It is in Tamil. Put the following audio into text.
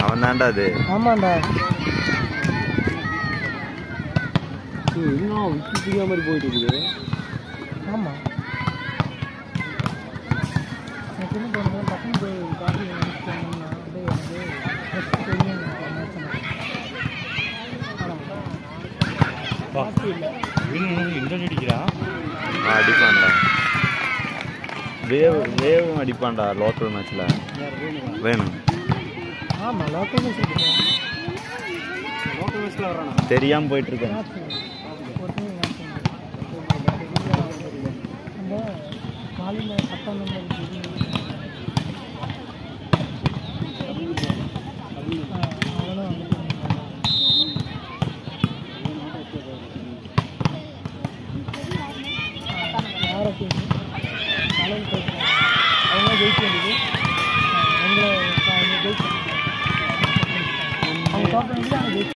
அவன் தான்டா அது ஆமாண்டா இன்னும் விக்கி புரியாத மாதிரி போயிட்டு இருக்குது ஆமாம் எனக்கு என்ன தோணுது பசங்க போய் காஃபி வாங்கிட்டோம்னா அப்படியே வந்து ஃபஸ்ட் தெரியும் காஃபி இல்லை இன்டர்நெட் அடிக்கிறா அவன் அடிப்பான்டா வேவ் வேவும் அடிப்பான்டா லோக்கல் மேட்ச்ல வேணும் ஆமாம் லோக்கல் மியூசிக் லோக்கல் மேட்ச்ல வரானா தெரியாம போயிட்டு இருக்கேன் அந்த காலையில் பத்தாம் நம்பர் அவனும் வந்துட்டு யாரை பேசு காலையில் பேசுகிறேன் அவங்க ஜெயிக்க வேண்டியது அவங்கள அவங்க ஜெயிக்க அவங்க தோற்ற வேண்டியது அவங்க ஜெயிக்க